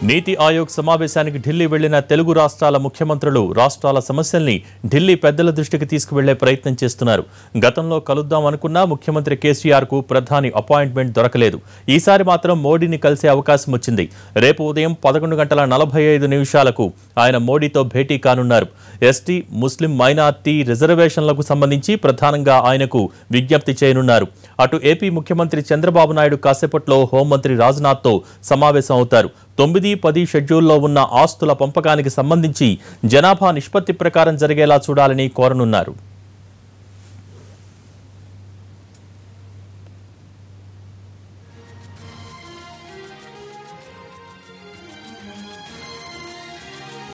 నీతి ఆయోగ్ సమావేశానికి ఢిల్లీ వెళ్లిన తెలుగు రాష్ట్రాల ముఖ్యమంత్రులు రాష్ట్రాల సమస్యల్ని ఢిల్లీ పెద్దల దృష్టికి తీసుకువెళ్లే ప్రయత్నం చేస్తున్నారు గతంలో కలుద్దాం అనుకున్నా ముఖ్యమంత్రి కేసీఆర్ కు ప్రధాని అపాయింట్మెంట్ దొరకలేదు ఈసారి మాత్రం మోడీని కలిసే అవకాశం వచ్చింది రేపు ఉదయం పదకొండు గంటల నలభై ఐదు నిమిషాలకు ఆయన మోడీతో భేటీ కానున్నారు ఎస్టీ ముస్లిం మైనార్టీ రిజర్వేషన్లకు సంబంధించి ప్రధానంగా ఆయనకు విజ్ఞప్తి చేయనున్నారు అటు ఏపీ ముఖ్యమంత్రి చంద్రబాబు నాయుడు కాసేపట్లో హోంమంత్రి రాజ్నాథ్తో సమావేశం అవుతారు తొమ్మిది పది షెడ్యూల్లో ఉన్న ఆస్తుల పంపకానికి సంబంధించి జనాభా నిష్పత్తి ప్రకారం జరిగేలా చూడాలని కోరనున్నారు